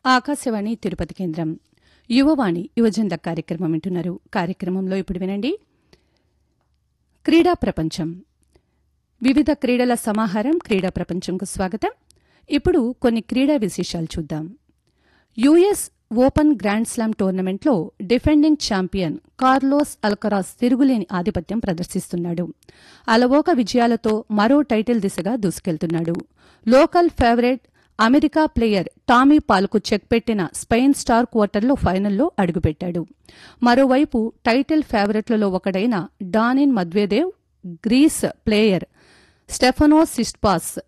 ఆకాశవాణి తిరుపతి కేంద్రం యువవాణి యువజనుల కార్యక్రమం వింటున్నారు కార్యక్రమంలో ఇప్పుడు వినండి క్రీడా ప్రపంచం వివిధ క్రీడల సమాహారం క్రీడా ప్రపంచంకు స్వాగతం ఇప్పుడు కొన్ని క్రీడా విశేషాలు చూద్దాం యుఎస్ ఓపెన్ గ్రాండ్ స్లామ్ టోర్నమెంట్లో డిఫెండింగ్ ఛాంపియన్ కార్లోస్ అల్కరాస్ తిరుగులేని ఆధిపత్యం ప్రదర్శిస్తున్నాడు అలవోక విజయాలతో మరో టైటిల్ దిశగా దూసుకెళ్తున్నాడు local favourite America player Tommy పాల్కు చెక్ పెట్టిన స్పెయిన్ స్టార్ క్వార్టర్లో ఫైనల్లో అడుగుపెట్టాడు మరోవైపు టైటిల్ ఫేవరెట్లలో ఒకడైన Daniil Medvedev Greece player Stefanos సిస్పాస్